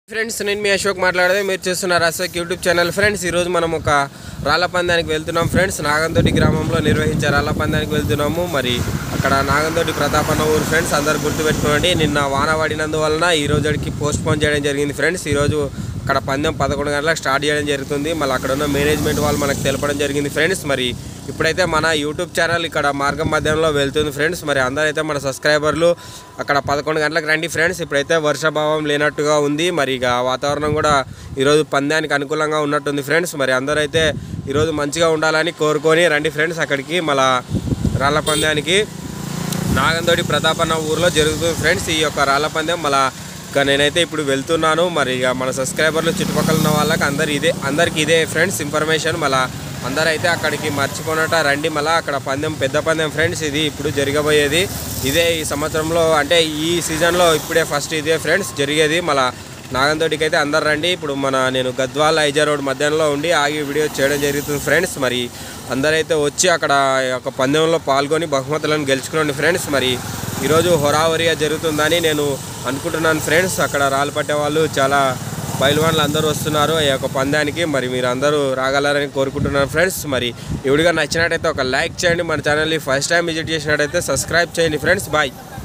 friends నేను మీ అశోక్ మాట్లాడదే మీరు చూస్తున్నారు అశోక్ యూట్యూబ్ ఛానల్ ఫ్రెండ్స్ ఈరోజు మనం ఒక రాళ్ళ పందానికి వెళ్తున్నాం ఫ్రెండ్స్ నాగంతోటి గ్రామంలో నిర్వహించే రాళ్ళ పందానికి వెళ్తున్నాము మరి అక్కడ నాగంతోటి ప్రతాపన్న ఊరు ఫ్రెండ్స్ అందరు గుర్తుపెట్టుకోండి నిన్న వాన పడినందువలన ఈ రోజుకి పోస్ట్ పోన్ చేయడం జరిగింది ఫ్రెండ్స్ ఈరోజు అక్కడ పందెం పదకొండు గంటలకు స్టార్ట్ చేయడం జరుగుతుంది మళ్ళీ అక్కడ ఉన్న మేనేజ్మెంట్ వాళ్ళు మనకు తెలపడం జరిగింది ఫ్రెండ్స్ మరి ఇప్పుడైతే మన యూట్యూబ్ ఛానల్ ఇక్కడ మార్గం మధ్యంలో వెళ్తుంది ఫ్రెండ్స్ మరి అందరైతే మన సబ్స్క్రైబర్లు అక్కడ పదకొండు గంటలకు రండి ఫ్రెండ్స్ ఇప్పుడైతే వర్షాభావం లేనట్టుగా ఉంది మరి ఇక వాతావరణం కూడా ఈరోజు పందానికి అనుకూలంగా ఉన్నట్టుంది ఫ్రెండ్స్ మరి అందరైతే ఈరోజు మంచిగా ఉండాలని కోరుకొని రండి ఫ్రెండ్స్ అక్కడికి మళ్ళా రాళ్ళ పందానికి నాగందోడి ప్రతాపన్న ఊర్లో జరుగుతుంది ఫ్రెండ్స్ ఈ యొక్క రాళ్ళ పందెం మళ్ళా ఇక నేనైతే ఇప్పుడు వెళ్తున్నాను మరి ఇక మన సబ్స్క్రైబర్లు చుట్టుపక్కల ఉన్న వాళ్ళకి అందరు ఇదే అందరికి ఇదే ఫ్రెండ్స్ ఇన్ఫర్మేషన్ మళ్ళా అందరైతే అక్కడికి మర్చిపోనట రండి మళ్ళీ అక్కడ పందెం పెద్ద పందెం ఫ్రెండ్స్ ఇది ఇప్పుడు జరగబోయేది ఇదే ఈ సంవత్సరంలో అంటే ఈ సీజన్లో ఇప్పుడే ఫస్ట్ ఇదే ఫ్రెండ్స్ జరిగేది మళ్ళా నాగంతోటికి అయితే అందరు రండి ఇప్పుడు మన నేను గద్వాల ఐజా రోడ్ మధ్యాహ్నంలో ఉండి ఆగి వీడియో చేయడం జరుగుతుంది ఫ్రెండ్స్ మరి అందరైతే వచ్చి అక్కడ ఈ యొక్క పందెంలో పాల్గొని బహుమతులను గెలుచుకోండి ఫ్రెండ్స్ మరి ఈరోజు హొరావరిగా జరుగుతుందని నేను అనుకుంటున్నాను ఫ్రెండ్స్ అక్కడ రాళ్ళు పట్టే వాళ్ళు చాలా పైల్వాన్లు అందరూ వస్తున్నారు ఈ యొక్క పందానికి మరి మీరు అందరూ రాగలరని కోరుకుంటున్నాను ఫ్రెండ్స్ మరి ఈ వీడియో నచ్చినట్టయితే ఒక లైక్ చేయండి మన ఛానల్ని ఫస్ట్ టైం విజిట్ చేసినట్టయితే సబ్స్క్రైబ్ చేయండి ఫ్రెండ్స్ బాయ్